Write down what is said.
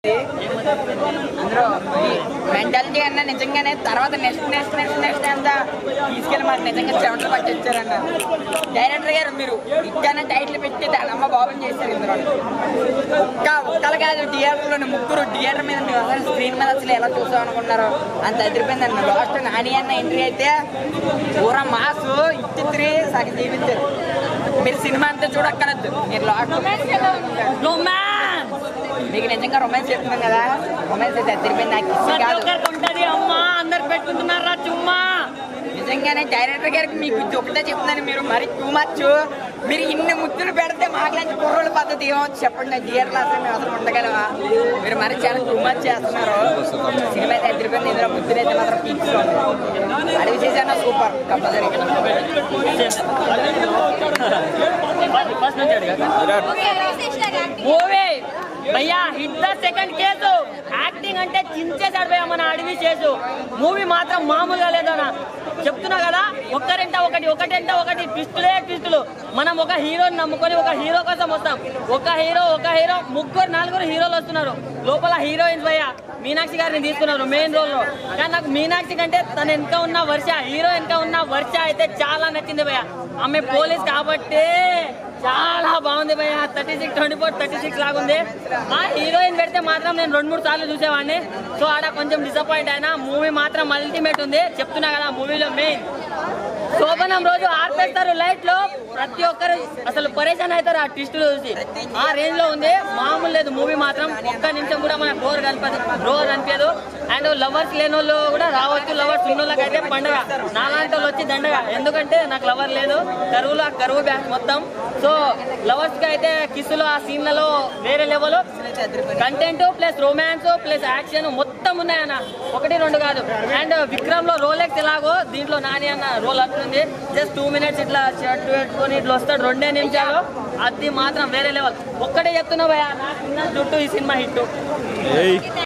అందరూ మెంటాలిటీ అన్న నిజంగానే తర్వాత నెక్స్ట్ నెక్స్ట్ నెక్స్ట్ నెక్స్ట్ అంతా తీసుకెళ్ళి మాకు నిజంగా చెమటలు పట్టి వచ్చారన్న డైరెక్టర్ గారు మీరు ఇక్కడనే టైటిల్ పెట్టి దాని అమ్మ బాబుని చేశారు ఇందులో ఒక్క ఒక్కలు కాదు థియేటర్లోని ముగ్గురు థియేటర్ మీద మీరు అసలు స్క్రీన్ మీద అసలు ఎలా చూసాం అనుకున్నారు అంత ఎదిరిపోయిందన్న లాస్ట్ నాని అన్న ఎంట్రీ అయితే పూర మాసు ఇత్తిత్రి సగం జీవించారు మీరు సినిమా అంతా చూడక్కర్లేదు మీరు లాస్ట్ మీకు నిజంగా రొమాన్స్ చెప్తున్నాం కదా రొమాన్స్ అయితే అదిరిపోయింది నాకు ఇష్టం కాదు ఉంటది అమ్మా అందరు పెట్టుకుంటున్నారా చుమ్మా నిజంగానే డైరెక్టర్ గారికి మీకు ఇది ఒకటే చెప్తున్నాను మీరు మరి టూ మచ్ మీరు ఇన్ని ముద్దులు పెడితే మాకులాంటి కుర్రోళ్ళ పద్ధతి ఏమవుతుంది చెప్పండి థియేటర్లో అసలు మేము అసలు ఉండగలమా మీరు మరి చాలా టూ మచ్ చేస్తున్నారు సినిమా అయితే ఎదిరిపోయింది ఇందులో ముద్దులు అయితే మాత్రం పీక్స్ అడవి చేశాను సూపర్ కంపల్సరీ ఫస్ట్ నుంచి అడిగా మూవీ భయ్యా hit the second case acting అంటే చించేశాడు భయ్యా మన అడవి చేసు మూవీ మాత్రం మామూలుగా లేదన్న చెప్తున్నా కదా ఒక్కరింట ఒకటి ఒకటంట ఒకటి ట్విస్టులే ట్విస్టులు మనం ఒక హీరోని నమ్ముకొని ఒక హీరో కోసం వస్తాం ఒక హీరో ఒక హీరో ముగ్గురు నలుగురు హీరోలు వస్తున్నారు లోపల హీరోయిన్స్ భయ్యా మీనాక్షి గారిని తీసుకున్నారు మెయిన్ రోల్ లో కానీ నాకు మీనాక్షి కంటే తన వెనక ఉన్న వర్ష హీరో వెనక ఉన్న వర్ష అయితే చాలా నచ్చింది భయ్య ఆమె పోలీస్ కాబట్టి చాలా బాగుంది భయ్య thirty six twenty four thirty six లాగా ఉంది ఆ హీరోయిన్ పెడితే మాత్రం నేను రెండు మూడు సార్లు చూసేవాడిని సో ఆడ కొంచెం డిసప్పాయింట్ అయినా మూవీ మాత్రం అల్టిమేట్ ఉంది చెప్తున్నా కదా మూవీలో మెయిన్ శోభనం రోజు ఆర్పేస్తారు లైట్ లో ప్రతి ఒక్కరు అసలు పరేషాన్ అవుతారు ఆ ట్విస్ట్ చూసి ఆ రేంజ్ లో ఉంది మామూలు లేదు మూవీ మాత్రం ఒక్క నిమిషం కూడా మన బోర్ కనిపదు బోర్ అనిపించదు అండ్ లవర్స్ లేని వాళ్ళు కూడా రావచ్చు లవర్స్ ఉన్న వాళ్ళకి అయితే పండగ నాలాంటి వాళ్ళు వచ్చి దండగ ఎందుకంటే నాకు లవర్ లేదు కరువులో ఆ కరువు బ్యాచ్ మొత్తం సో లవర్స్ కి అయితే కిస్సులు ఆ సీన్లలో వేరే level content plus romance plus action మొత్తం ఉన్నాయన్న ఒకటి రెండు కాదు అండ్ విక్రమ్ లో రోలెక్స్ ఎలాగో దీంట్లో నాని అన్న రోల్ అవుతుంది జస్ట్ టూ మినిట్స్ ఇట్లా షర్ట్ పెట్టుకొని ఇట్లా వస్తాడు రెండే నిమిషాలు అది మాత్రం వేరే లెవెల్ ఒక్కటే చెప్తున్నా భయ నాకు ఉన్న జుట్టు ఈ సినిమా హిట్